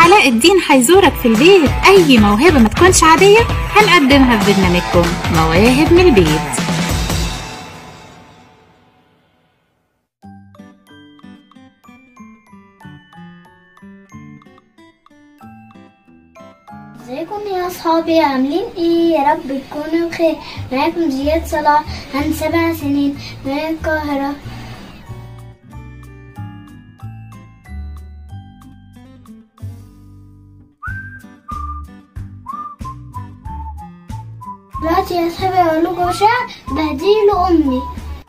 علاء الدين هيزورك في البيت أي موهبة ما تكونش عادية هنقدمها في برنامجكم مواهب من البيت ازيكم يا اصحابي عاملين ايه يا رب تكونوا بخير معاكم زياد صلاح عن سبع سنين من القاهرة دلوقتي يا اصحابي اقول لكم شعر بهديه لامي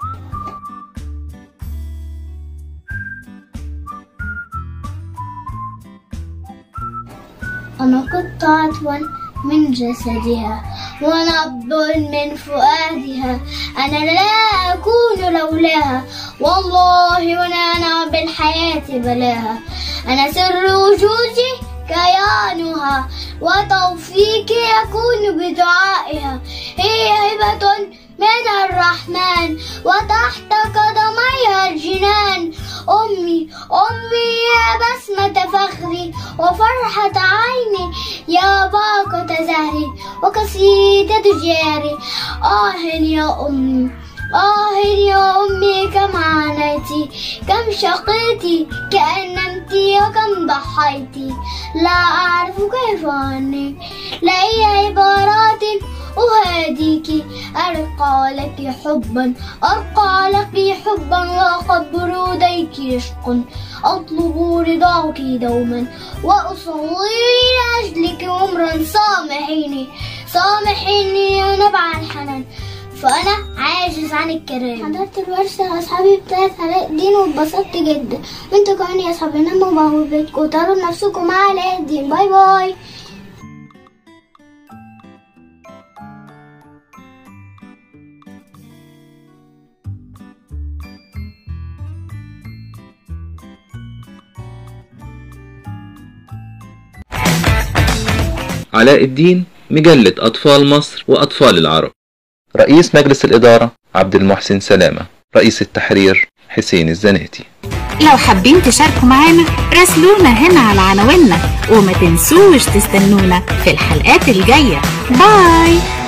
أنا قطعة من جسدها ونبض من فؤادها أنا لا أكون لولاها والله ونانا بالحياة بلاها أنا سر وجودي كيانها وتوفيقي يكون بدعائها هي هبة من الرحمن وتحت قدميها الجنان أمي أمي يا بسمة فخري وفرحة عيني يا باقة زهري وقصيدة جاري آه يا أمي آه يا أمي كم عانيتي كم شقيتي كأن نمتي وكم ضحيتي لا أعرف كيف أغني لأي عبارات أهاديك أرقى لك حبا أرقى لك حبا وقد بروديك عشق أطلب رضاك دوما وأصلي لأجلك عمرا سامحيني سامحيني يا نبع الحنان فأنا عاجز عن الكلام حضرت الورشة يا أصحابي بتاعت علاء الدين واتبسطت جدا وانتوا كمان يا أصحابي ناموا بقى بيتكم وطاروا نفسكم مع علاء الدين باي باي علاء الدين مجلة أطفال مصر وأطفال العرب رئيس مجلس الإدارة عبد المحسن سلامة رئيس التحرير حسين الزناتي لو حابين تشاركوا معانا راسلونا هنا على عناويننا وما تنسوش تستنونا في الحلقات الجاية باي